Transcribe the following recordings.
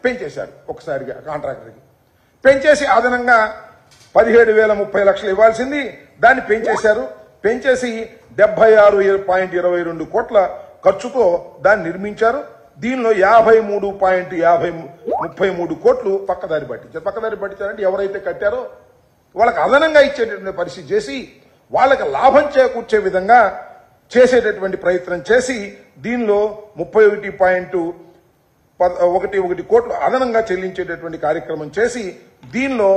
పెంచేశారు ఒకసారిగా కాంట్రాక్టర్కి పెంచేసి అదనంగా పదిహేడు వేల ముప్పై లక్షలు ఇవ్వాల్సింది దాన్ని పెంచేశారు పెంచేసి డెబ్బై ఆరు పాయింట్ ఇరవై రెండు కోట్ల ఖర్చుతో దాన్ని నిర్మించారు దీనిలో యాభై మూడు పాయింట్ యాభై ముప్పై మూడు కోట్లు పక్కదారి పట్టించారు పక్కదారి పట్టించారంటే ఎవరైతే కట్టారో వాళ్ళకి అదనంగా ఇచ్చేటటువంటి పరిస్థితి చేసి వాళ్ళకి లాభం చేకూర్చే విధంగా చేసేటటువంటి ప్రయత్నం చేసి దీనిలో ముప్పై ఒకటి పాయింట్ పద- ఒకటి ఒకటి కోట్లు అదనంగా చెల్లించేటటువంటి కార్యక్రమం చేసి దీనిలో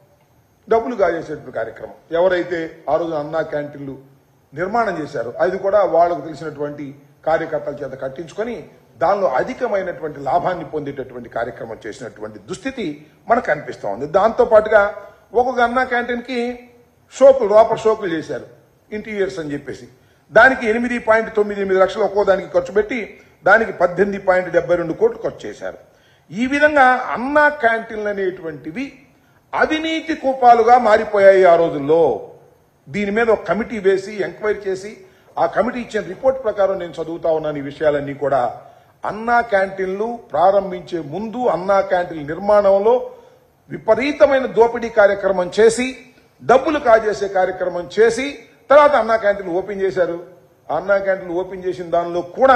డబ్బులు కాజేసేటువంటి కార్యక్రమం ఎవరైతే ఆ రోజు అన్నా క్యాంటీన్లు నిర్మాణం చేశారో అది కూడా వాళ్ళకు తెలిసినటువంటి కార్యకర్తల చేత కట్టించుకొని దానిలో అధికమైనటువంటి లాభాన్ని పొందేటటువంటి కార్యక్రమం చేసినటువంటి దుస్థితి మనకు కనిపిస్తా ఉంది దాంతో పాటుగా ఒక్కొక్క అన్నా క్యాంటీన్ కి షోకులు లోపల షోకులు చేశారు ఇంటీరియర్స్ అని చెప్పేసి దానికి ఎనిమిది పాయింట్ తొమ్మిది ఎనిమిది లక్షలు ఒక్కో దానికి ఖర్చు పెట్టి దానికి పద్దెనిమిది పాయింట్ డెబ్బై రెండు కోట్లు ఖర్చు చేశారు ఈ విధంగా అన్నా క్యాంటీన్లు అనేటువంటివి అవినీతి కూపాలుగా మారిపోయాయి ఆ రోజుల్లో దీని మీద ఒక కమిటీ వేసి ఎంక్వైరీ చేసి ఆ కమిటీ ఇచ్చిన రిపోర్ట్ ప్రకారం నేను చదువుతా ఉన్నాను ఈ విషయాలన్నీ కూడా అన్నా క్యాంటీన్లు ప్రారంభించే ముందు అన్నా క్యాంటీన్ నిర్మాణంలో విపరీతమైన దోపిడీ కార్యక్రమం చేసి డబ్బులు కాజేసే కార్యక్రమం చేసి తర్వాత అన్నా క్యాంటీన్లు ఓపెన్ చేశారు ఆ అన్నా క్యాంటీన్లు ఓపెన్ చేసిన దానిలో కూడా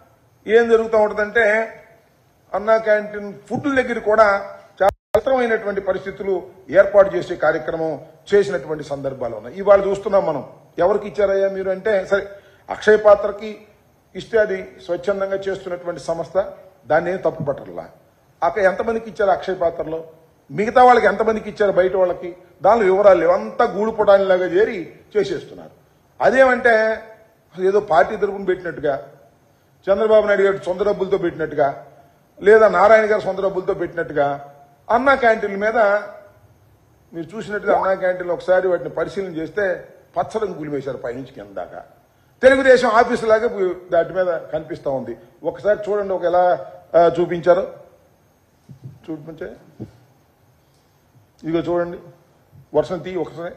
ఏం జరుగుతూ ఉంటుందంటే అన్నా క్యాంటీన్ ఫుడ్ దగ్గర కూడా చాలా కష్టమైనటువంటి పరిస్థితులు ఏర్పాటు చేసే కార్యక్రమం చేసినటువంటి సందర్భాలు ఉన్నాయి ఇవాళ చూస్తున్నాం మనం ఎవరికి ఇచ్చారయ్యా మీరు అంటే సరే అక్షయ పాత్రకి ఇస్తే అది స్వచ్ఛందంగా చేస్తున్నటువంటి సంస్థ దాన్ని ఏం తప్పు పట్టట్లా అక్కడ ఎంతమందికి ఇచ్చారు అక్షయ పాత్రలో మిగతా వాళ్ళకి ఎంతమందికి ఇచ్చారు బయట వాళ్ళకి దానిలో వివరాలు లేవు అంతా గూడుపడానిలాగా చేరి చేసేస్తున్నారు అదేమంటే ఏదో పార్టీ తరపున పెట్టినట్టుగా చంద్రబాబు నాయుడు గారు సొంత డబ్బులతో పెట్టినట్టుగా లేదా నారాయణ గారు సొంత డబ్బులతో పెట్టినట్టుగా అన్నా క్యాంటీన్ల మీద మీరు చూసినట్టుగా అన్నా క్యాంటీన్లు ఒకసారి వాటిని పరిశీలన చేస్తే పచ్చడం గులిమేశారు పైనుంచి కింద దాకా తెలుగుదేశం ఆఫీసు లాగా దాటి మీద కనిపిస్తా ఉంది ఒకసారి చూడండి ఒక ఎలా ఆ, చూపించారో చూపించే ఇదిగో చూడండి వర్షం తీ ఒకసారి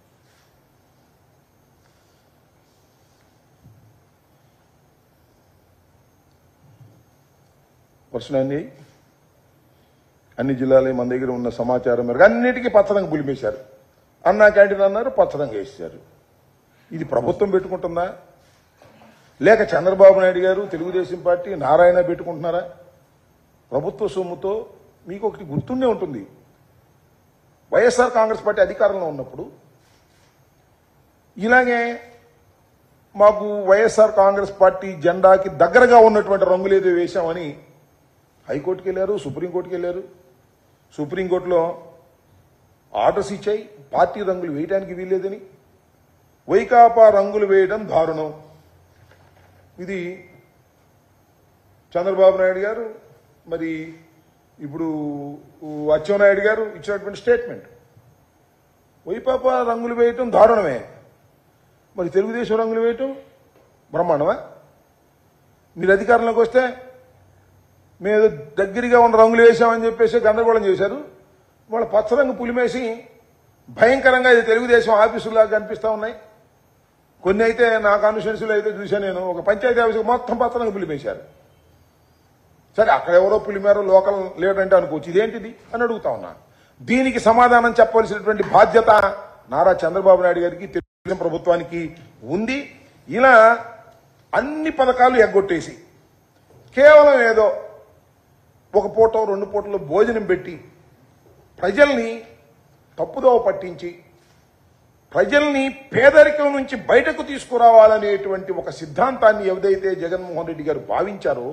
వర్షం అన్ని అన్ని జిల్లాలు మన దగ్గర ఉన్న సమాచారం మేరకు అన్నిటికీ పచ్చరంగు పులిమేశారు అన్నా క్యాంటీన్ అన్నారు పచ్చరంగు వేసారు ఇది ప్రభుత్వం పెట్టుకుంటుందా లేక చంద్రబాబు నాయుడు గారు తెలుగుదేశం పార్టీ నారాయణ పెట్టుకుంటున్నారా ప్రభుత్వ సొమ్ముతో మీకు ఒకటి గుర్తుండే ఉంటుంది వైఎస్ఆర్ కాంగ్రెస్ పార్టీ అధికారంలో ఉన్నప్పుడు ఇలాగే మాకు వైఎస్ఆర్ కాంగ్రెస్ పార్టీ జెండాకి దగ్గరగా ఉన్నటువంటి రంగులు ఏదో వేశామని హైకోర్టుకి వెళ్ళారు సుప్రీంకోర్టుకి వెళ్ళారు సుప్రీంకోర్టులో ఆర్డర్స్ ఇచ్చాయి పార్టీ రంగులు వేయడానికి వీల్లేదని వైకాపా రంగులు వేయడం దారుణం ఇది చంద్రబాబు నాయుడు గారు మరి ఇప్పుడు అచ్చెన్నాయుడు గారు ఇచ్చినటువంటి స్టేట్మెంట్ వైపాపా రంగులు వేయటం దారుణమే మరి తెలుగుదేశం రంగులు వేయటం బ్రహ్మాండమా మీరు అధికారంలోకి వస్తే మేము ఏదో దగ్గరగా ఉన్న రంగులు వేసామని చెప్పేసి గందరగోళం చేశారు వాళ్ళ పచ్చరంగు పులిమేసి భయంకరంగా ఇది తెలుగుదేశం ఆఫీసులాగా కనిపిస్తా ఉన్నాయి కొన్ని అయితే నా కాన్స్టిట్యున్సీలో అయితే చూశాను నేను ఒక పంచాయతీ ఆఫీసు మొత్తం పచ్చరంగు పులిమేశారు సరే అక్కడ ఎవరో పులిమేర లోకల్ లీడర్ అంటే అనుకోవచ్చు ఇదేంటిది అని అడుగుతా ఉన్నా దీనికి సమాధానం చెప్పవలసినటువంటి బాధ్యత నారా చంద్రబాబు నాయుడు గారికి తెలుగుదేశం ప్రభుత్వానికి ఉంది ఇలా అన్ని పథకాలు ఎగ్గొట్టేసి కేవలం ఏదో ఒక పూట రెండు పూటలో భోజనం పెట్టి ప్రజల్ని తప్పుదోవ పట్టించి ప్రజల్ని పేదరికం నుంచి బయటకు తీసుకురావాలనేటువంటి ఒక సిద్ధాంతాన్ని ఏదైతే జగన్మోహన్ రెడ్డి గారు భావించారో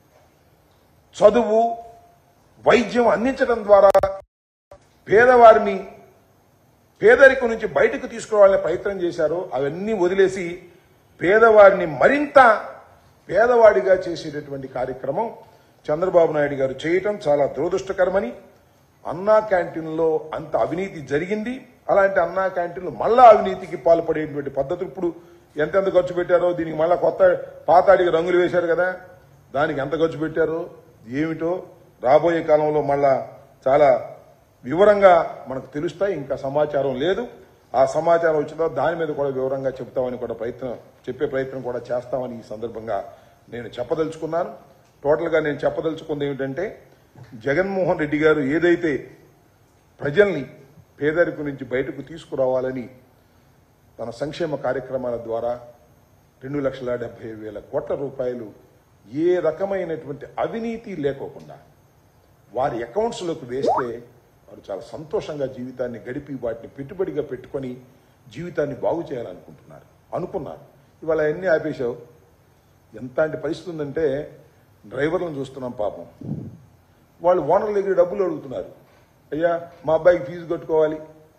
చదువు వైద్యం అందించడం ద్వారా పేదవారిని పేదరికం నుంచి బయటకు తీసుకురావాలనే ప్రయత్నం చేశారో అవన్నీ వదిలేసి పేదవారిని మరింత పేదవాడిగా చేసేటటువంటి కార్యక్రమం చంద్రబాబు నాయుడు గారు చేయటం చాలా దురదృష్టకరమని అన్నా క్యాంటీన్లో అంత అవినీతి జరిగింది అలాంటి అన్నా క్యాంటీన్లు మళ్ళా అవినీతికి పాల్పడేటువంటి పద్ధతులు ఇప్పుడు ఎంతెంత ఖర్చు పెట్టారో దీనికి మళ్ళా కొత్త పాతాడికి రంగులు వేశారు కదా దానికి ఎంత ఖర్చు పెట్టారో ఏమిటో రాబోయే కాలంలో మళ్ళా చాలా వివరంగా మనకు తెలుస్తాయి ఇంకా సమాచారం లేదు ఆ సమాచారం వచ్చిన తర్వాత దాని మీద కూడా వివరంగా చెప్తామని కూడా ప్రయత్నం చెప్పే ప్రయత్నం కూడా చేస్తామని ఈ సందర్భంగా నేను చెప్పదలుచుకున్నాను టోటల్గా నేను చెప్పదలుచుకుంది ఏమిటంటే జగన్మోహన్ రెడ్డి గారు ఏదైతే ప్రజల్ని పేదరికం నుంచి బయటకు తీసుకురావాలని తన సంక్షేమ కార్యక్రమాల ద్వారా రెండు లక్షల డెబ్బై వేల కోట్ల రూపాయలు ఏ రకమైనటువంటి అవినీతి లేకోకుండా వారి అకౌంట్స్లోకి వేస్తే వారు చాలా సంతోషంగా జీవితాన్ని గడిపి వాటిని పెట్టుబడిగా పెట్టుకొని జీవితాన్ని బాగు చేయాలనుకుంటున్నారు అనుకున్నారు ఇవాళ ఎన్ని ఆపేశావు ఎంతటి పరిస్థితి ఉందంటే డ్రైవర్లను చూస్తున్నాం పాపం వాళ్ళు ఓనర్ల దగ్గర డబ్బులు అడుగుతున్నారు అయ్యా మా అబ్బాయికి ఫీజు కట్టుకోవాలి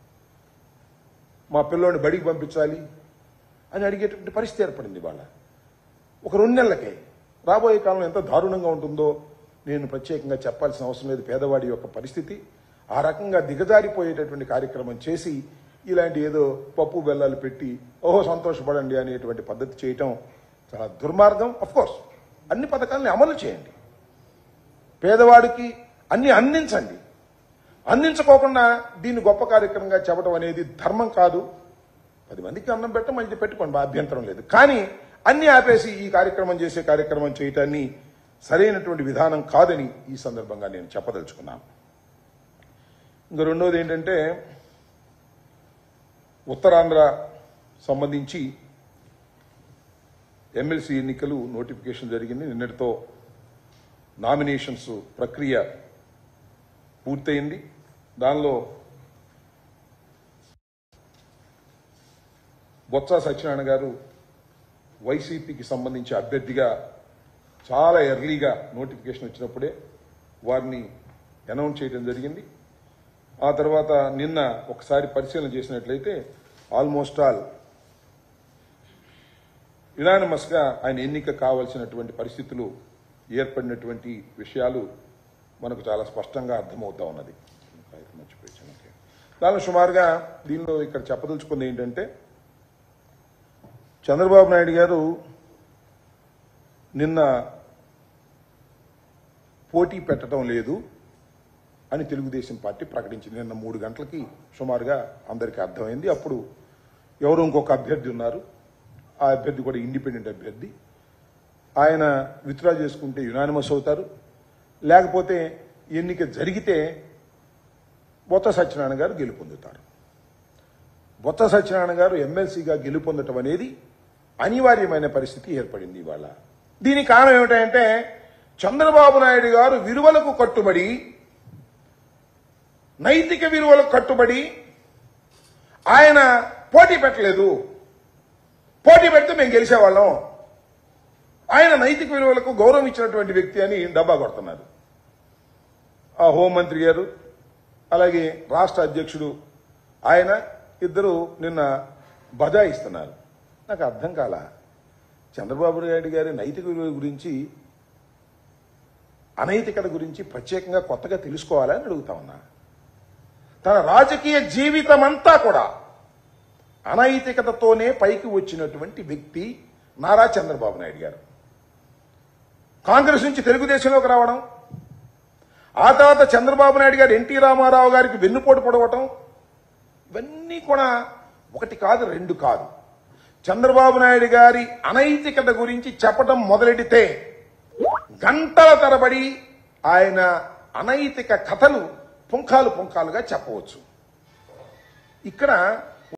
మా పిల్లోని బడికి పంపించాలి అని అడిగేటువంటి పరిస్థితి ఏర్పడింది వాళ్ళ ఒక రెండు నెలలకే రాబోయే కాలంలో ఎంత దారుణంగా ఉంటుందో నేను ప్రత్యేకంగా చెప్పాల్సిన అవసరం లేదు పేదవాడి యొక్క పరిస్థితి ఆ రకంగా దిగజారిపోయేటటువంటి కార్యక్రమం చేసి ఇలాంటి ఏదో పప్పు బెల్లాలు పెట్టి ఓహో సంతోషపడండి అనేటువంటి పద్ధతి చేయటం చాలా దుర్మార్గం కోర్స్ అన్ని పథకాలని అమలు చేయండి పేదవాడికి అన్ని అందించండి అందించుకోకుండా దీన్ని గొప్ప కార్యక్రమంగా చెప్పడం అనేది ధర్మం కాదు పది మందికి అన్నం పెట్టడం మంచి పెట్టుకోండి మా అభ్యంతరం లేదు కానీ అన్ని ఆపేసి ఈ కార్యక్రమం చేసే కార్యక్రమం చేయటాన్ని సరైనటువంటి విధానం కాదని ఈ సందర్భంగా నేను చెప్పదలుచుకున్నాను ఇంకా రెండోది ఏంటంటే ఉత్తరాంధ్ర సంబంధించి ఎమ్మెల్సీ ఎన్నికలు నోటిఫికేషన్ జరిగింది నిన్నటితో నామినేషన్స్ ప్రక్రియ పూర్తయింది దానిలో బొత్స సత్యనారాయణ గారు వైసీపీకి సంబంధించి అభ్యర్థిగా చాలా ఎర్లీగా నోటిఫికేషన్ వచ్చినప్పుడే వారిని అనౌన్స్ చేయడం జరిగింది ఆ తర్వాత నిన్న ఒకసారి పరిశీలన చేసినట్లయితే ఆల్మోస్ట్ ఆల్ యునానిమస్ గా ఆయన ఎన్నిక కావాల్సినటువంటి పరిస్థితులు ఏర్పడినటువంటి విషయాలు మనకు చాలా స్పష్టంగా అర్థమవుతా ఉన్నది మర్చిపోయాను ఓకే. దానిలో సుమారుగా దీనిలో ఇక్కడ చెప్పదలుచుకుంది ఏంటంటే చంద్రబాబు నాయుడు గారు నిన్న పోటీ పెట్టడం లేదు అని తెలుగుదేశం పార్టీ ప్రకటించింది నిన్న మూడు గంటలకి సుమారుగా అందరికీ అర్థమైంది అప్పుడు ఎవరు ఇంకొక అభ్యర్థి ఉన్నారు ఆ అభ్యర్థి కూడా ఇండిపెండెంట్ అభ్యర్థి ఆయన విత్డ్రా చేసుకుంటే యునానిమస్ అవుతారు లేకపోతే ఎన్నిక జరిగితే బొత్స సత్యనారాయణ గారు గెలుపొందుతారు బొత్స సత్యనారాయణ గారు ఎమ్మెల్సీగా గెలుపొందటం అనేది అనివార్యమైన పరిస్థితి ఏర్పడింది ఇవాళ దీనికి కారణం ఏమిటంటే చంద్రబాబు నాయుడు గారు విలువలకు కట్టుబడి నైతిక విలువలకు కట్టుబడి ఆయన పోటీ పెట్టలేదు పోటీ పెడితే మేము గెలిచేవాళ్ళం ఆయన నైతిక విలువలకు గౌరవం ఇచ్చినటువంటి వ్యక్తి అని డబ్బా కొడుతున్నారు ఆ హోంమంత్రి గారు అలాగే రాష్ట్ర అధ్యక్షుడు ఆయన ఇద్దరు నిన్న బజాయిస్తున్నారు నాకు అర్థం కాల చంద్రబాబు నాయుడు గారి నైతిక విలువ గురించి అనైతికత గురించి ప్రత్యేకంగా కొత్తగా తెలుసుకోవాలని అడుగుతా ఉన్నా తన రాజకీయ జీవితం అంతా కూడా అనైతికతతోనే పైకి వచ్చినటువంటి వ్యక్తి నారా చంద్రబాబు నాయుడు గారు కాంగ్రెస్ నుంచి తెలుగుదేశంలోకి రావడం ఆ తర్వాత చంద్రబాబు నాయుడు గారు ఎన్టీ రామారావు గారికి వెన్నుపోటు పొడవటం ఇవన్నీ కూడా ఒకటి కాదు రెండు కాదు చంద్రబాబు నాయుడు గారి అనైతికత గురించి చెప్పడం మొదలెడితే గంటల తరబడి ఆయన అనైతిక కథలు పుంఖాలు పుంఖాలుగా చెప్పవచ్చు ఇక్కడ